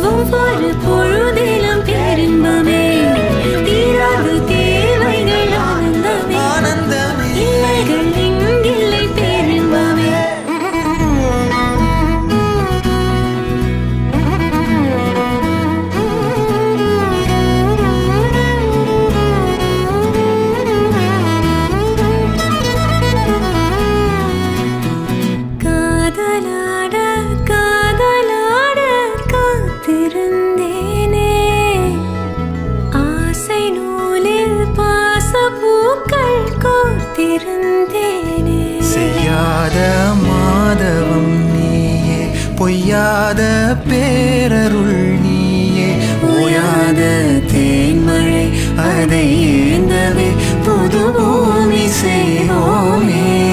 ஒவ்வொரு பொழுதிலும் பேரின்பமே தீராத தேவைகள் ஆனந்தமே ஆனந்தமே இல்லைகள் இங்கில்லை பேரின்பமே காதலாட காதலாட காத்திருந்தேனே ஆசை நூலில் பாசப்பூக்கள் கோர்த்திருந்தேனே செய்யாத மாதவம் நீயே பொய்யாத பேரருள் நீயே ஓயாத தேன்மழை அதை ஏந்தவே புது பூமி செய்வோமே